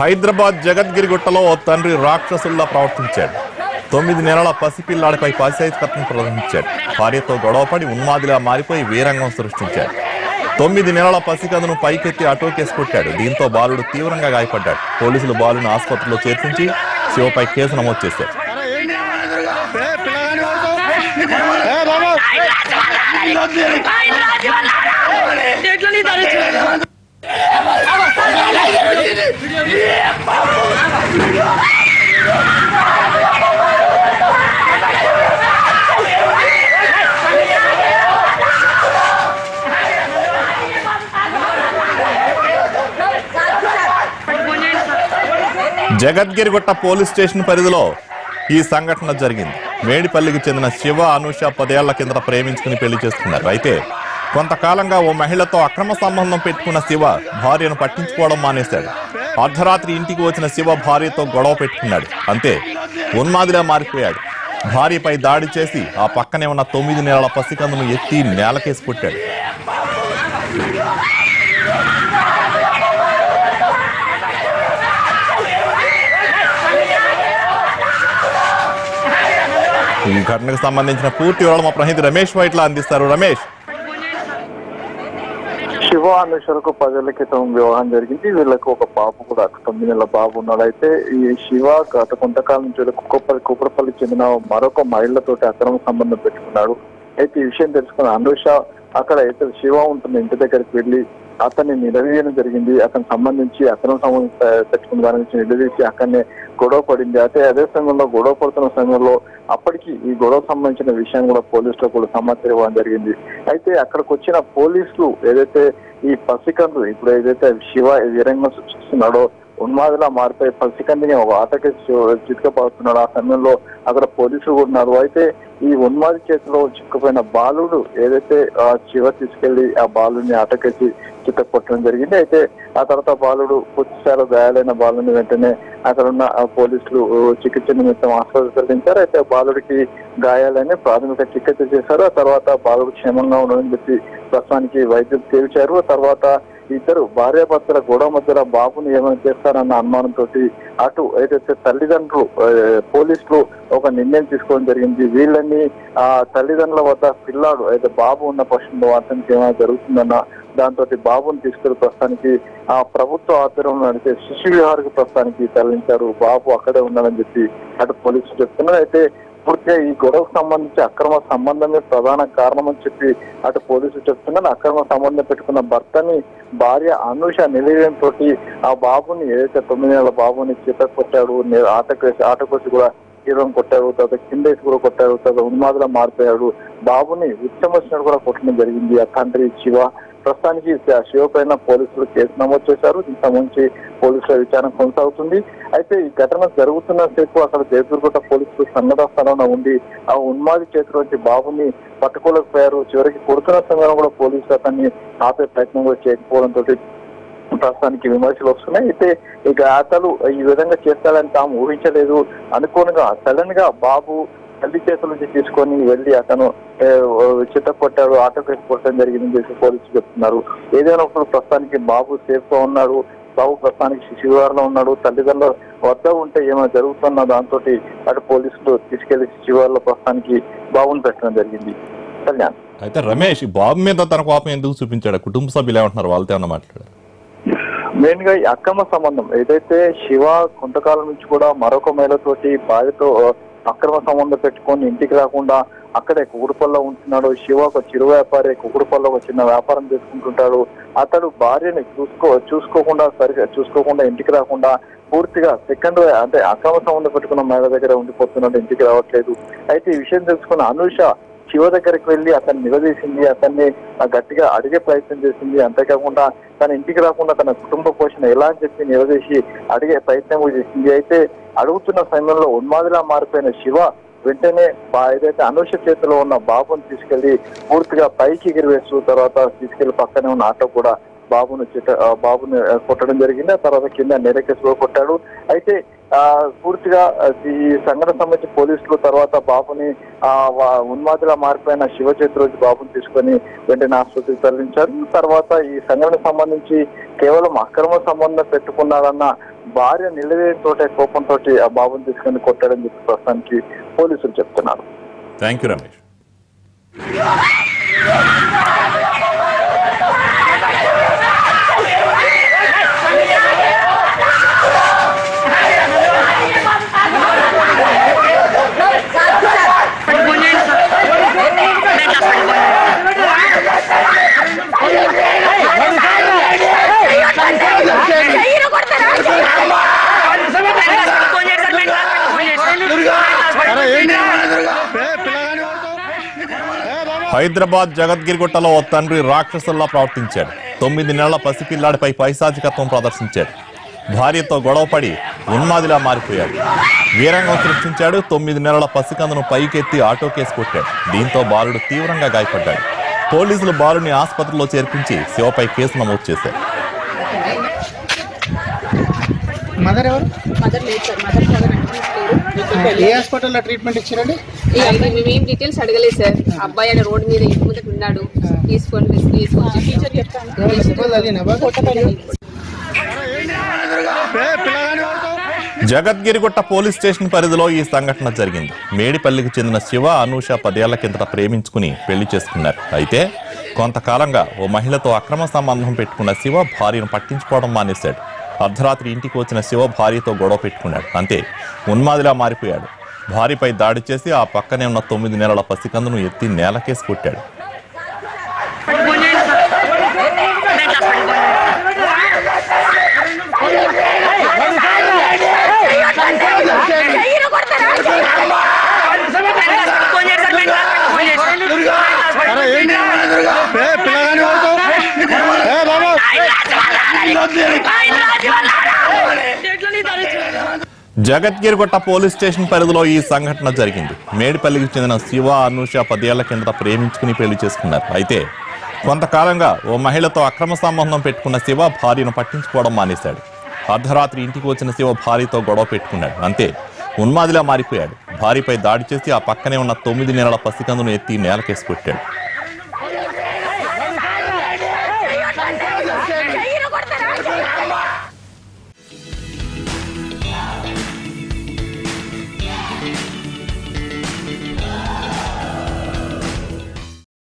హైదరాబాద్ జగద్గిరిగుట్టలో ఓ తండ్రి రాక్షసుల్లా ప్రవర్తించాడు తొమ్మిది నెలల పసిపిల్లాడిపై పాశాయికత్వం ప్రదర్శించాడు భార్యతో గొడవపడి ఉన్మాదిలా మారిపోయి వీరంగం సృష్టించాడు తొమ్మిది నెలల పసికందును పైకెత్తి ఆటోకేసి కొట్టాడు దీంతో బాలుడు తీవ్రంగా గాయపడ్డాడు పోలీసులు బాలును ఆసుపత్రిలో చేర్పించి శివపై కేసు నమోదు చేశారు ఎట్లా నీ తరచు జగద్గిరిగుట్ట పోలీస్ స్టేషన్ పరిధిలో ఈ సంఘటన జరిగింది మేడిపల్లికి చెందిన శివ అనూష పదేళ్ల కిందట ప్రేమించుకుని పెళ్లి చేసుకున్నారు అయితే కొంతకాలంగా ఓ మహిళతో అక్రమ సంబంధం పెట్టుకున్న శివ భార్యను పట్టించుకోవడం మానేశాడు అర్ధరాత్రి ఇంటికి వచ్చిన శివ భార్యతో గొడవ పెట్టుకున్నాడు అంతే ఉన్మాదిలా మారిపోయాడు భార్యపై దాడి చేసి ఆ పక్కనే ఉన్న తొమ్మిది నెలల పసికందును ఎత్తి నేలకేసి కొట్టాడు ఈ ఘటనకు సంబంధించిన పూర్తి వివరాలు మా ప్రతినిధి రమేష్ వైట్లా అందిస్తారు రమేష్ శివ అనుషులకు పదేళ్ల క్రితం వివాహం జరిగింది వీళ్ళకు ఒక బాబు కూడా తొమ్మిది నెలల బాబు ఉన్నాడు అయితే ఈ శివ గత కొంతకాలం నుంచి వీళ్ళ కుక్కపల్లి కుక్కరపల్లి చెందిన మరొక మహిళతోటి అక్రమ సంబంధం పెట్టుకున్నాడు అయితే ఈ విషయం తెలుసుకున్న అనుష అక్కడ అయితే శివ ఉంటున్న ఇంటి దగ్గరికి వెళ్లి అతన్ని నిలదీయడం జరిగింది అతనికి సంబంధించి అక్రమ సంబంధం పె- పెట్టుకున్న దాని నుంచి నిలదీసి అక్కడనే గొడవ పడింది అయితే అదే సమయంలో గొడవ పడుతున్న సమయంలో అప్పటికి ఈ గొడవ సంబంధించిన విషయం కూడా పోలీసులకు కూడా సమాచారం ఇవ్వడం జరిగింది అయితే అక్కడికి వచ్చిన పోలీసులు ఏదైతే ఈ పసికందు ఇప్పుడు ఏదైతే శివ వీరంగం సృష్టిస్తున్నాడో ఉన్మాదిలా మారిపోయి పసికందిని ఒక ఆటకి చిత్కపడుతున్నాడు ఆ సమయంలో అక్కడ పోలీసులు కూడా ఉన్నారు అయితే ఈ ఉన్మాది చేతిలో చిక్కుపోయిన బాలుడు ఏదైతే ఆ శివ తీసుకెళ్లి ఆ బాలుని ఆటకేసి చిత్తకొట్టడం జరిగింది అయితే ఆ తర్వాత బాలుడు పూర్తిస్థాయిలో గాయాలైన బాలుని వెంటనే అక్కడ ఉన్న ఆ పోలీసులు ఆ, చికిత్స నిమిత్తం ఆసుపత్రి తరలించారు అయితే బాలుడికి గాయాలని ప్రాథమిక చికిత్స చేశారు ఆ తర్వాత బాలుడు క్షేమంగా ఉండదని చెప్పి ప్రస్తుతానికి వైద్యులు తేల్చారు ఆ తర్వాత ఇద్దరు భార్యాభర్తల గొడవ మధ్యలో బాబుని ఏమైనా చేస్తారన్న అనుమానంతో అటు ఏదైతే తల్లిదండ్రులు ఆ, పోలీసులు ఒక నిర్ణయం తీసుకోవడం జరిగింది వీళ్ళని ఆ తల్లిదండ్రుల వద్ద పిల్లాడు అయితే బాబు ఉన్న పక్షంలో అతనికి ఏమైనా జరుగుతుందన్న దాంతో బాబుని తీసుకెళ్లి ప్రస్తుతానికి ఆ ప్రభుత్వ ఆధ్వర్యంలో నడిచే శిశు విహారకు ప్రస్తుతానికి తరలించారు బాబు అక్కడే ఉన్నాడని చెప్పి అటు పోలీసులు చెప్తున్నారు అయితే పూర్తిగా ఈ గొడవకు సంబంధించి అక్రమ సంబంధమే ప్రధాన కారణం అని చెప్పి అటు పోలీసులు చెప్తున్నారు అక్రమ సంబంధం పెట్టుకున్న భర్తని భార్య అనూష నిలయం తోటి ఆ బాబుని ఏదైతే తొమ్మిది నెలల బాబుని చేత కొట్టాడు నే- ఆటకేసి ఆటకోసి కూడా హీరోని కొట్టాడు తర్వాత కిందేసి కూడా కొట్టాడు తర్వాత ఉన్మాదులా మారిపోయాడు బాబుని ఉచ్చమొచ్చినట్టు కూడా కొట్టడం జరిగింది ఆ తండ్రి శివ ప్రస్తుతానికి ఆ శివ పైన పోలీసులు కేసు నమోదు చేశారు దీనికి సంబంధించి పోలీసుల విచారణ కొనసాగుతుంది అయితే ఈ ఘటన జరుగుతున్న సేపు అక్కడ జయదుర్గొట్ట పోలీసులు సంఘటన స్థలంలో ఉండి ఆ ఉన్మాది చేతిలోంచి బాబుని పట్టుకోలేకపోయారు చివరికి కొడుతున్న సమయంలో కూడా పోలీసులు అతన్ని ఆపే ప్రయత్నం కూడా చేయకపోవడంతో ప్రస్తుతానికి విమర్శలు వస్తున్నాయి అయితే ఇక అతను ఈ విధంగా చేస్తాడని తాము ఊహించలేదు అనుకోనుగా సడన్ గా బాబు తల్లి చేతుల నుంచి తీసుకొని వెళ్లి అతను ఏ, చిత్త కొట్టాడు ఆటోకేసి కొట్టడం జరిగిందని చెప్పి పోలీసులు చెప్తున్నారు ఏదైనా ఒకటి ప్రస్తుతానికి బాబు సేఫ్ గా ఉన్నాడు బాబు ప్రస్తుతానికి శిశువారిలో ఉన్నాడు తల్లిదండ్రుల వద్ద ఉంటే ఏమైనా జరుగుతున్న దాంతో అటు పోలీసులు తీసుకెళ్లి శిశువారిలో ప్రస్తుతానికి బాబుని పెట్టడం జరిగింది కళ్యాణ్ అయితే రమేష్ ఈ బాబు మీద తన కోపం ఎందుకు చూపించాడు కుటుంబ సభ్యులు ఏమంటున్నారు వాళ్ళతో ఏమన్నా మాట్లాడారు మెయిన్ గా ఈ అక్రమ సంబంధం ఏదైతే శివ కొంతకాలం నుంచి కూడా మరొక మహిళతోటి భార్యతో ఆ, అక్రమ సంబంధం పెట్టుకొని ఇంటికి రాకుండా అక్కడే కుకుడుపల్లో ఉంటున్నాడు శివ ఒక చిరు వ్యాపారి కుకుడుపల్లో ఒక చిన్న వ్యాపారం చేసుకుంటుంటాడు అతడు భార్యని చూసుకో చూసుకోకుండా సరిగా చూసుకోకుండా ఇంటికి రాకుండా పూర్తిగా సెకండ్ అంటే అక్రమ సంబంధం పెట్టుకున్న మహిళ దగ్గర ఉండిపోతున్నాడు ఇంటికి రావట్లేదు అయితే ఈ విషయం తెలుసుకున్న అనూష శివ దగ్గరికి వెళ్ళి అతన్ని నిలదీసింది అతన్ని ఆ, గట్టిగా అడిగే ప్రయత్నం చేసింది అంతేకాకుండా తన ఇంటికి రాకుండా తన కుటుంబ పోషణ ఎలా అని చెప్పి నిలదీసి అడిగే ప్రయత్నం కూడా చేసింది అయితే అడుగుతున్న సమయంలో ఉన్మాదిలా మారిపోయిన శివ వెంటనే బా- ఏదైతే అనుష చేతిలో ఉన్న బాబుని తీసుకెళ్లి పూర్తిగా పైకి ఎగిరివేస్తూ తర్వాత తీసుకెళ్లి పక్కనే ఉన్న ఆటో కూడా బాబును చిట ఆ, బాబుని ఆ, కొట్టడం జరిగింది ఆ తర్వాత కింద నేరకేసులో కొట్టాడు అయితే ఆ, పూర్తిగా ఆ, ఈ సంఘటన సంబంధించి పోలీసులు తర్వాత బాబుని ఆ, వా- ఉన్మాదిలా మారిపోయిన శివ చేతి రోజు బాబుని తీసుకొని వెంటనే ఆసుపత్రికి తరలించారు తర్వాత ఈ సంఘటన సంబంధించి కేవలం అక్రమ సంబంధం పెట్టుకున్నారన్న భార్య నిలవేతోటే కోపంతో ఆ బాబుని తీసుకొని కొట్టాడని చెప్పి ప్రస్తుతానికి పోలీసులు చెప్తున్నారు థ్యాంక్ యూ రమేష్ హైదరాబాద్ జగద్గిరిగుట్టలో ఓ తండ్రి రాక్షసుల్లా ప్రవర్తించాడు తొమ్మిది నెలల పసిపిల్లాడిపై పైశాచికత్వం ప్రదర్శించాడు భార్యతో గొడవపడి ఉన్మాదిలా మారిపోయాడు వీరంగం సృష్టించాడు తొమ్మిది నెలల పసికందును పైకెత్తి ఆటో కేసు కొట్టాడు దీంతో బాలుడు తీవ్రంగా గాయపడ్డాడు పోలీసులు బాలుని ఆసుపత్రిలో చేర్పించి శివపై కేసు నమోదు చేశారు మదర్ ఎవరు మదర్ లేదు సార్ మదర్ ఫాదర్ అంటున్నారు ఏ హాస్పిటల్లో ట్రీట్మెంట్ ఇచ్చారండి ఈ అబ్బాయి మేమేం డీటెయిల్స్ అడగలేదు సార్ అబ్బాయి ఆడ రోడ్ మీద ఇంటి ముందర ఉన్నాడు తీసుకొని వెళ్ళి తీసుకొని టీచర్ ఏమైనా దెబ్బలు తగిలినా బాగా? జగద్గిరిగుట్ట పోలీస్ స్టేషన్ పరిధిలో ఈ సంఘటన జరిగింది మేడిపల్లికి చెందిన శివ అనూష పదేళ్ల కిందట ప్రేమించుకుని పెళ్లి చేసుకున్నారు అయితే కొంతకాలంగా ఓ మహిళతో అక్రమ సంబంధం పెట్టుకున్న శివ భార్యను పట్టించుకోవడం మానేశాడు అర్ధరాత్రి ఇంటికి వచ్చిన శివ భార్యతో గొడవ పెట్టుకున్నాడు అంతే ఉన్మాదిలా మారిపోయాడు భార్యపై దాడి చేసి ఆ పక్కనే ఉన్న తొమ్మిది నెలల పసికందును ఎత్తి నేలకేసి కొట్టాడు జగద్గిరిగుట్ట పోలీస్ స్టేషన్ పరిధిలో ఈ సంఘటన జరిగింది మేడిపల్లికి చెందిన శివ అనూష పదేళ్ల కిందట ప్రేమించుకుని పెళ్లి చేసుకున్నారు అయితే కొంతకాలంగా ఓ మహిళతో అక్రమ సంబంధం పెట్టుకున్న శివ భార్యను పట్టించుకోవడం మానేశాడు అర్ధరాత్రి ఇంటికి వచ్చిన శివ భార్యతో గొడవ పెట్టుకున్నాడు అంతే ఉన్మాదిలా మారిపోయాడు భార్యపై దాడి చేసి ఆ పక్కనే ఉన్న తొమ్మిది నెలల పసికందును ఎత్తి నేలకేసి కొట్టాడు